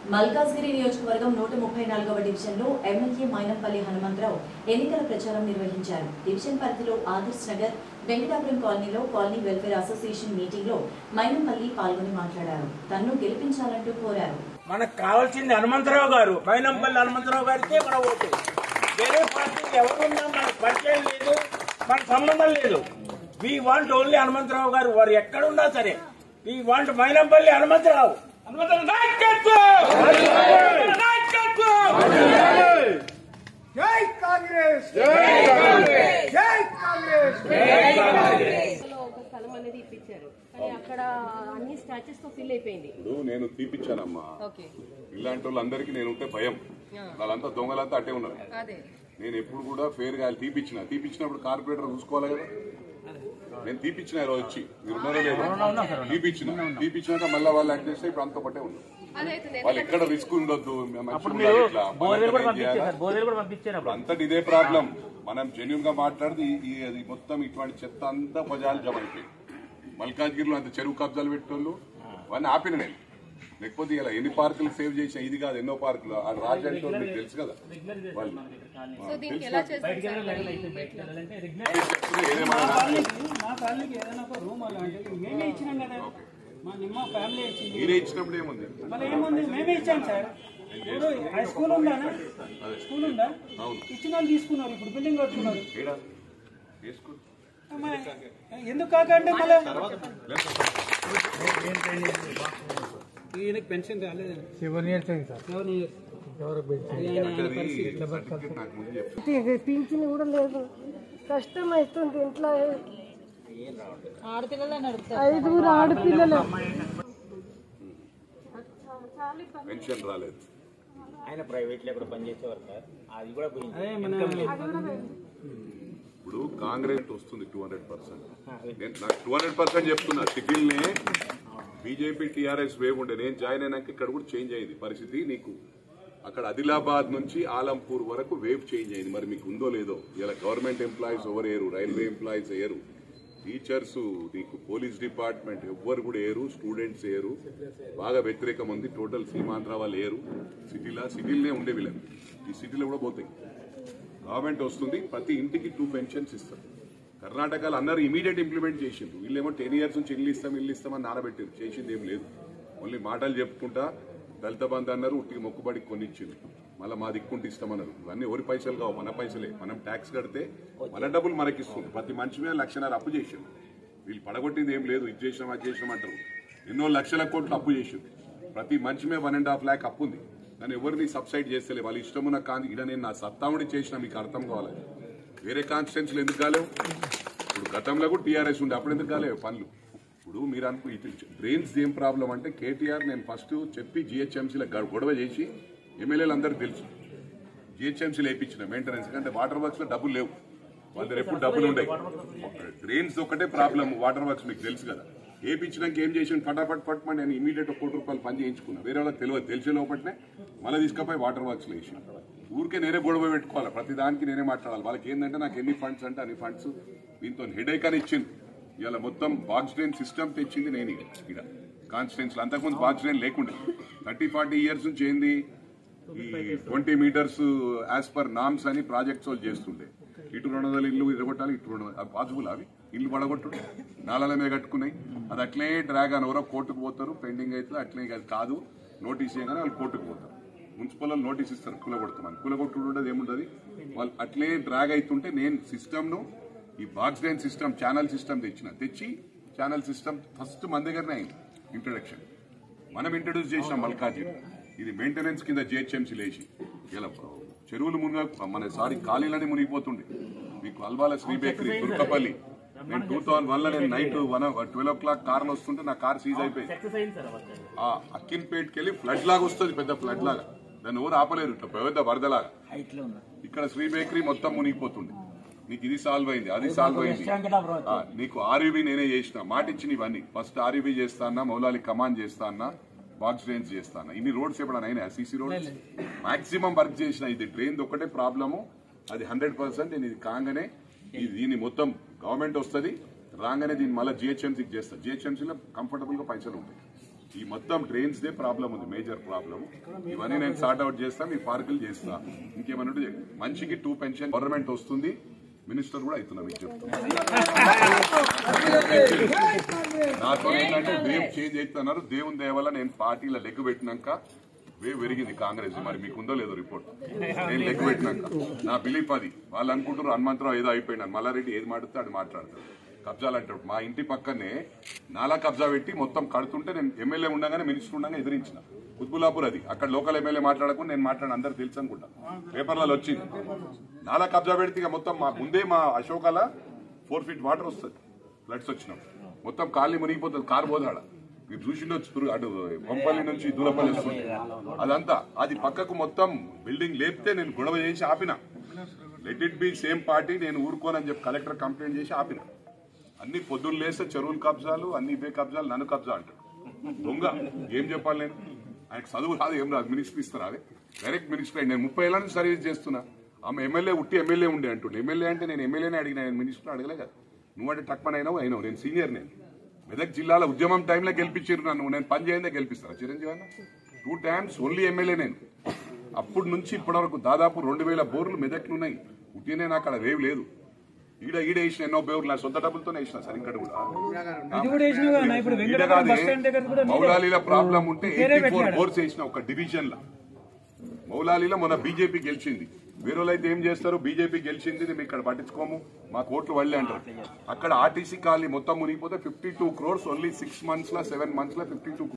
మల్కాజ్గిరి నియోజకవర్గం నూట ముప్పై నాలుగవ డివిజన్లో ఎమ్మెల్యే మైనంపల్లి హనుమంతరావు ఎన్నికల ప్రచారం నిర్వహించారు డివిజన్ పరిధిలో ఆదర్శ్ నగర్ వెంకటాపురం కాలనీలో కాలనీ వెల్ఫేర్ అసోసియేషన్ మీటింగ్ లో మైనంపల్లి పాల్గొని మాట్లాడారు తన్ను గెలిపించాలంటూ కోరారు మనకు కావాల్సింది హనుమంతరావు గారు మైనంపల్లి హనుమంతరావు గారికి మన ఓటు వేరే పార్టీ ఎవరున్నా మనకు పరిచయం లేదు మన సంబంధం లేదు వీ వాంట్ ఓన్లీ హనుమంతరావు గారు వారు ఎక్కడున్నా సరే వీ వాంట్ మైనంపల్లి హనుమంతరావు హనుమంతరావు నాయకత్వం! నాయకత్వం! జై కాంగ్రెస్ జై కాంగ్రెస్ లో ఒక స్థలం అనేది ఇప్పించారు కానీ అక్కడ అన్ని స్టాచ్యూస్ తో ఫిల్ అయిపోయింది ఇప్పుడు నేను తీపిచ్చానమ్మా ఓకే ఇలాంటి వాళ్ళందరికీ నేను ఉంటే భయం వాళ్ళంతా దొంగలంతా అట్టే ఉన్నారు అదే నేను ఎప్పుడు కూడా ఫేర్ గా తీపిచ్చిన తీపిచ్చినప్పుడు కార్పొరేటర్ చూసుకోవాలి కదా నేను తీపిచ్చిన ఈ రోజు వచ్చి మీరు ఉన్నారో లేదో తీపిచ్చిన తీపిచ్చినాక మళ్ళీ వాళ్ళు యాక్ట్ చేస్తే ఇప్పుడు అంత పట్టే ఉంది అదే అవుతుంది వాళ్ళు ఎక్కడ రిస్క్ ఉండొద్దు మంచిగా ఉండాలి ఇట్లా. మనం ఎక్కడ ఏం చేయాలా? ఇప్పుడు అంతటి ఇదే ప్రాబ్లం మనం జెన్యున్ గా మాట్లాడితే ఈ- ఈ అది మొత్తం ఇటువంటి చెత్త అంతా ప్రజలు జమ అయిపోయింది మల్కాజ్గిరిలో అంత చెరువు కబ్జాలు పెట్టేవాళ్ళు అవన్నీ ఆపిన నేను లేకపోతే ఇలా ఎన్ని పార్కులు సేవ్ చేసిన ఇది కాదు ఎన్నో పార్కులు ఆ రాజంటే వాళ్ళు మీకు తెలుసు కదా వాళ్ళు సో దీనికి ఎలా చేస్తారు సార్ మరి ఎట్లా? ఏదేమైనా మా ఫ్యామిలీకి ఏదైనా ఒక రూమ్ అలాంటిది మేమే ఇచ్చినాం కదా మా నిమ్మ ఫ్యామిలీ ఇచ్చింది మీరే ఇచ్చినప్పుడు ఏముంది మళ్ళీ ఏముంది మేమే ఇచ్చాం సార్ ఇప్పుడు హై స్కూల్ ఉందా స్కూల్ ఉందా అవును. ఇచ్చిన వాళ్ళు తీసుకున్నారు ఇప్పుడు బిల్డింగ్ కట్టుకున్నారు ఏడా వేసుకో మరి ఎందుకు కాకంటే మళ్ళీ ఈయనకి పెన్షన్ రాలేదు సెవెన్ ఇయర్స్ అయింది సార్ సెవెన్ ఇయర్స్ సర్టిఫికేట్ నాకు ముందు చెప్పు పింఛన్ కూడా లేదు కష్టం అవుతుంది ఇంట్లో ఐదుగురు ఆడపిల్లలు పెన్షన్ రాలేదు ఆయన ప్రైవేట్ లో కూడా పనిచేసేవారు సార్ అది కూడా పోయింది ఇప్పుడు కాంగ్రెస్ వస్తుంది టూ హండ్రెడ్ పర్సెంట్ నేను నాకు టూ హండ్రెడ్ పర్సెంట్ చెప్తున్నా సిగిల్నే బీజేపీ టీఆర్ఎస్ వేవ్ ఉండే నేను జాయిన్ అయినాక ఇక్కడ కూడా చేంజ్ అయింది పరిస్థితి నీకు అక్కడ ఆదిలాబాద్ నుంచి ఆలంపూర్ వరకు వేవ్ చేంజ్ అయింది మరి మీకు ఉందో లేదో ఇలా గవర్నమెంట్ ఎంప్లాయీస్ ఎవరు వేయరు రైల్వే ఎంప్లాయీస్ వేయరు టీచర్స్ నీకు పోలీస్ డిపార్ట్మెంట్ ఎవ్వరు కూడా వేయరు స్టూడెంట్స్ వేయరు బాగా వ్యతిరేకం ఉంది టోటల్ సీమాంధ్ర వాళ్ళు వేయరు సిటీలో సిటీలనే ఉండే వీళ్ళని ఈ సిటీలో కూడా పోతాయి గవర్నమెంట్ వస్తుంది ప్రతి ఇంటికి టూ పెన్షన్స్ ఇస్తారు కర్ణాటకలో అందరూ ఇమీడియట్ ఇంప్లిమెంట్ చేసిండ్రు వీళ్ళేమో టెన్ ఇయర్స్ నుంచి ఇల్లు ఇస్తాం ఇల్లు ఇస్తామని నానబెట్టారు చేసింది ఏం లేదు ఓన్లీ మాటలు చెప్పుకుంటా దళిత బంధు అన్నారు ఉట్టికి మొక్కుబడికి కొనిచ్చింది మళ్ళీ మా దిక్కుంటే ఇస్తామన్నారు ఇవన్నీ ఎవరి పైసలు కావు మన పైసలే మనం ట్యాక్స్ కడితే మన డబ్బులు మనకి ఇస్తుంది ప్రతి మనిషి మీద లక్షన్నర అప్పు చేసింది వీళ్ళు పడగొట్టింది ఏం లేదు ఇది చేసినాం అది చేసినాం అంటారు ఎన్నో లక్షల కోట్లు అప్పు చేసింది ప్రతి మనిషి మీద వన్ అండ్ హాఫ్ ల్యాక్ అప్పు ఉంది దాన్ని ఎవరిని సబ్సైడ్ చేస్తలే వాళ్ళ ఇష్టమున్న కాన్ ఇక్కడ నేను నా సత్తాముడి చేసిన మీకు అర్థం కావాలి వేరే కాన్స్టిట్యున్సీలు ఎందుకు కాలేవు ఇప్పుడు గతంలో కూడా టీఆర్ఎస్ ఉండే అప్పుడు ఎందుకు కాలేవు పనులు ఇప్పుడు మీరు అనుకో ఇటు డ్రైన్స్ ఏం ప్రాబ్లం అంటే కేటీఆర్ నేను ఫస్ట్ చెప్పి జిహెచ్ఎంసీలో గొడవ చేసి ఎమ్మెల్యేలు అందరికీ తెలుసు జిహెచ్ఎంసీలు వేయించిన మెయింటెనెన్స్ అంటే వాటర్ వర్క్స్ లో డబ్బులు లేవు వాళ్ళ దగ్గర ఎప్పుడు డబ్బులు ఉండే డ్రైన్స్ ఒకటే ప్రాబ్లం వాటర్ వర్క్స్ మీకు తెలుసు కదా వేయించినాక ఏం చేసి ఫటాఫట్ ఫట్ మని నేను ఇమీడియట్ ఒక కోటి రూపాయలు పని చేయించుకున్నా వేరే వాళ్ళకి తెలియదు తెలిసే లోపట్నే మళ్ళీ తీసుకపోయి వాటర్ వర్క్స్ వేసి ఊరికే నేనే గొడవ పెట్టుకోవాలి ప్రతి దానికి నేనే మాట్లాడాలి వాళ్ళకి ఏంటంటే నాకు ఎన్ని ఫండ్స్ అంటే అన్ని ఫండ్స్ దీంతో హెడేక్ అని ఇచ్చింది ఇవాళ మొత్తం బాక్స్ డ్రైన్ సిస్టమ్ తెచ్చింది నేను ఇక్కడ కాన్స్టిట్యున్సీలో అంతకుముందు బాక్స్ డ్రైన్ లేకుండే థర్టీ ఫార్టీ ఇయర్స్ నుంచి ఏంది ఈ twenty metres as per norms అని ప్రాజెక్ట్స్ వాళ్ళు చేస్తుండే ఇటు రెండు వందల ఇల్లు ఇరగొట్టాలి ఇటు రెండు వందల పాసిబుల్ అవి ఇల్లు పడగొట్టుడు నాలాల మీద కట్టుకున్నాయి అది అట్లే డ్రాగ్ అని ఎవరో కోర్టుకు పోతారు పెండింగ్ అయితే అట్లే అది కాదు నోటీస్ చేయగానే వాళ్ళు కోర్టుకు పోతారు మున్సిపల్ వాళ్ళు నోటీస్ ఇస్తారు కూలగొడతామని కూలగొట్టుడు ఉండదు ఏముండదు వాళ్ళు అట్లే డ్రాగ్ అవుతుంటే నేను సిస్టమ్ను ఈ box drain system channel system తెచ్చిన తెచ్చి ఛానల్ సిస్టమ్ ఫస్ట్ మన దగ్గరనే అయింది ఇంట్రడక్షన్ మనం ఇంట్రడ్యూస్ చేసిన మల్కాజిన్ ఇది మెయింటెనెన్స్ కింద జిహెచ్ఎంసీ లేచి ఇలా చెరువులు మునిగ మన సారీ ఖాళీలని మునిగిపోతుండే మీకు అల్వాల శ్రీ బేకరీ తుర్కపల్లి నేను టూ థౌసండ్ వన్ లో నేను night one twelve o'clock car వస్తుంటే నా కార్ సీజ్ అయిపోయింది ఆ అక్కిన్పేట్కి వెళ్ళి ఫ్లడ్ లాగా వస్తుంది పెద్ద ఫ్లడ్ లాగా దాన్ని ఎవరు ఆపలేరు ఇట్లా పెద్ద వరదలాగా ఇక్కడ శ్రీ బేకరీ మొత్తం మునిగిపోతుండే నీకు ఇది సాల్వ్ అయింది అది సాల్వ్ అయింది ఆ, నీకు ఆర్యూబీ నేనే చేసిన మాట ఇచ్చిన ఇవన్నీ ఫస్ట్ ఆర్యూబీ చేస్తానా మౌలాలి కమాండ్ చేస్తానా బాక్స్ డ్రైన్స్ చేస్తానా ఇన్ని రోడ్స్ ఎప్పుడైనా అయినా సీసీ రోడ్స్ మాక్సిమం వర్క్ చేసిన ఇది డ్రైన్ ఒకటే ప్రాబ్లము అది హండ్రెడ్ పర్సెంట్ నేను ఇది కాగానే ఇది దీన్ని మొత్తం గవర్నమెంట్ వస్తుంది రాగానే దీన్ని మళ్ళీ జిహెచ్ఎంసీకి చేస్తా జిహెచ్ఎంసీలో కంఫర్టబుల్ గా పైసలు ఉంటాయి ఈ మొత్తం డ్రైన్స్ దే ప్రాబ్లం ఉంది మేజర్ ప్రాబ్లం ఇవన్నీ నేను సార్ట్ అవుట్ చేస్తా మీ పార్కులు చేస్తా ఇంకేమన్నా ఉంటే చెప్పు. మనిషికి టూ పెన్షన్ గవర్నమెంట్ వస్తుంది మినిస్టర్ కూడా అవుతున్నా మీకు చెప్తున్నా నాతో ఏంటంటే వేవ్ చేంజ్ అవుతున్నారు దేవుని దయ వల్ల నేను పార్టీలో లెగ్గు పెట్టినాక వేవ్ పెరిగింది కాంగ్రెస్ మరి మీకుందో లేదో రిపోర్ట్ నేను లెగ్గు పెట్టినాక నా బిలీఫ్ అది వాళ్ళు అనుకుంటారు హనుమంతరావు ఏదో అయిపోయినాను మల్లారెడ్డి ఏది మాట్లాడితే అది మాట్లాడతాడు కబ్జాలు అంటాడు మా ఇంటి పక్కనే నాలా కబ్జా పెట్టి మొత్తం కడుతుంటే నేను ఎమ్మెల్యే ఉండగానే మినిస్టర్ ఉండగా ఎదిరించిన కుత్బులాపూర్ అది అక్కడ లోకల్ ఎమ్మెల్యే మాట్లాడకుండా నేను మాట్లాడిన అందరు తెలుసు అనుకుంటా పేపర్లలో వచ్చింది నాలా కబ్జా పెడితే ఇక మొత్తం మా ముందే మా అశోకాల ఫోర్ ఫీట్ వాటర్ వస్తుంది ఫ్లడ్స్ వచ్చినాం మొత్తం కాళ్ళని మునిగిపోతుంది కారు పోదాడ మీరు చూసిండొచ్చు తురు- అటు పంపల్లి నుంచి దూరపల్లి వస్తుంది అదంతా అది పక్కకు మొత్తం బిల్డింగ్ లేపితే నేను గొడవ చేసి ఆపిన let it be same party నేను ఊరుకోనని చెప్పి కలెక్టర్ కంప్లైంట్ చేసి ఆపిన అన్ని పొద్దున్న లేస్తే చెరువులు కబ్జాలు అన్ని ఇవే కబ్జాలు నన్ను కబ్జా అంటాడు దొంగ ఏం చెప్పాలి నేను ఆయనకు చదువు రాదు ఏం రాదు మినిస్టర్ ఇస్తారా అదే డైరెక్ట్ మినిస్టర్ అయ్యి నేను ముప్పై ఏళ్ళ నుంచి సర్వీస్ చేస్తున్నా ఆమె ఎమ్మెల్యే ఉట్టి ఎమ్మెల్యే ఉండే అంటుండే ఎమ్మెల్యే అంటే నేను ఎమ్మెల్యేనే అడిగిన ఆయన మినిస్టర్ అడగలే కదా నువ్వంటే టక్మన్ అయినావు అయినావు నేను సీనియర్ నేను మెదక్ జిల్లాలో ఉద్యమం టైంలో గెలిపించారు నన్ను నేను పని చేయందే గెలిపిస్తారా చిరంజీవి అన్న టూ టైమ్స్ ఓన్లీ ఎమ్మెల్యే నేను అప్పటి నుంచి ఇప్పటి వరకు దాదాపు రెండు వేల బోర్లు మెదక్లు ఉన్నాయి ఉట్టినే నాకు అక్కడ రేవు లేదు ఈడ ఈడ వేసిన ఎన్నో బోర్లు నా సొంత డబ్బులతోనే వేసిన సార్ ఇక్కడ కూడా ఇది కూడా వేసినావు కదా ఇప్పుడు ఈడ వెంకటపురం కాదే, బస్ స్టాండ్ దగ్గర కూడా మీరే- మౌలాలీలో ప్రాబ్లం ఉంటే మీరే ఎయిటీ ఫోర్ పెట్టాడు. బోర్స్ వేసిన ఒక డివిజన్ లా మౌలాలీలో మన బీజేపీ గెలిచింది వేరే అయితే ఏం చేస్తారు బీజేపీ గెలిచింది మేము ఇక్కడ పట్టించుకోము మా కోట్లు వాళ్ళే అంటారు అక్కడ ఆర్టీసీ ఖాళీ మొత్తం మునిగిపోతే fifty two crores only six months లా సెవెన్ మంత్స్ లా ఫిఫ్టీ టూ